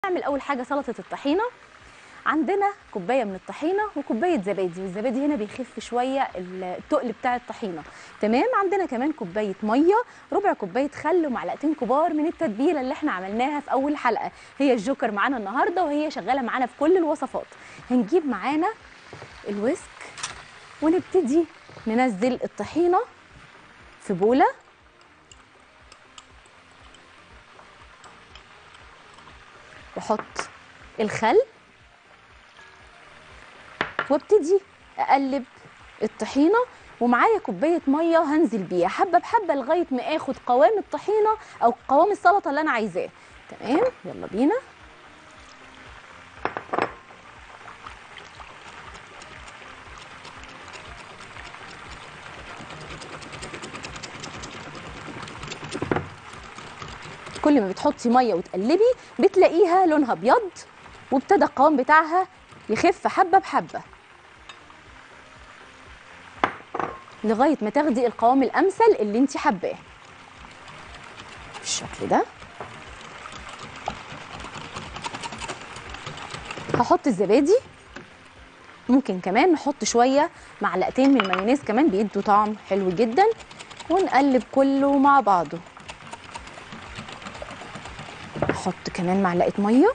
نعمل اول حاجه سلطه الطحينه عندنا كوبايه من الطحينه وكوبايه زبادي والزبادي هنا بيخف شويه التقل بتاع الطحينه تمام عندنا كمان كوبايه ميه ربع كوبايه خل ومعلقتين كبار من التتبيله اللي احنا عملناها في اول حلقه هي الجوكر معانا النهارده وهي شغاله معانا في كل الوصفات هنجيب معانا الويسك ونبتدي ننزل الطحينه في بوله واحط الخل وابتدي اقلب الطحينه ومعايا كوبايه ميه هنزل بيها حبه بحبه لغايه ما اخد قوام الطحينه او قوام السلطه اللي انا عايزاه تمام يلا بينا كل ما بتحطي ميه وتقلبي بتلاقيها لونها ابيض وابتدى القوام بتاعها يخف حبه بحبه لغايه ما تاخدي القوام الامثل اللي انت حباه بالشكل ده هحط الزبادي ممكن كمان نحط شويه معلقتين من المايونيز كمان بيدوا طعم حلو جدا ونقلب كله مع بعضه احط كمان معلقه ميه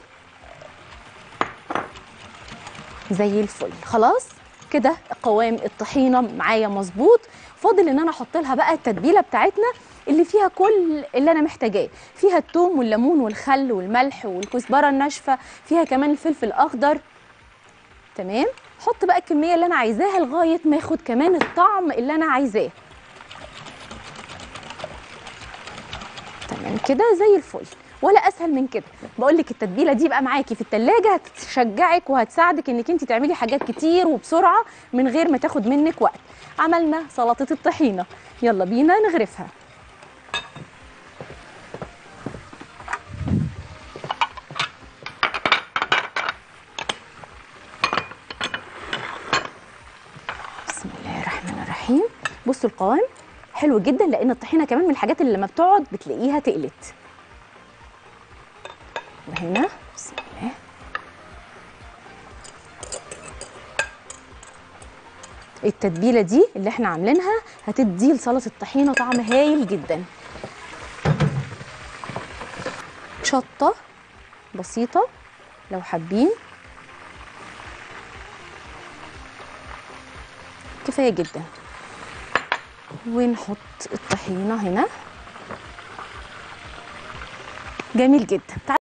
زي الفل خلاص كده قوام الطحينه معايا مظبوط فاضل ان انا احط لها بقى التتبيله بتاعتنا اللي فيها كل اللي انا محتاجاه فيها الثوم والليمون والخل والملح والكزبره الناشفه فيها كمان الفلفل الاخضر تمام حط بقى الكميه اللي انا عايزاها لغايه ما ياخد كمان الطعم اللي انا عايزاه تمام كده زي الفل ولا اسهل من كده بقول لك التتبيله دي بقى معاكي في التلاجة هتشجعك وهتساعدك انك انت تعملي حاجات كتير وبسرعه من غير ما تاخد منك وقت عملنا سلطه الطحينه يلا بينا نغرفها بسم الله الرحمن الرحيم بصوا القوام حلو جدا لان الطحينه كمان من الحاجات اللي لما بتقعد بتلاقيها تقلت وهنا بسم الله التتبيله دي اللي احنا عاملينها هتدي لسلطه الطحينه طعم هايل جدا شطه بسيطه لو حابين كفايه جدا ونحط الطحينه هنا جميل جدا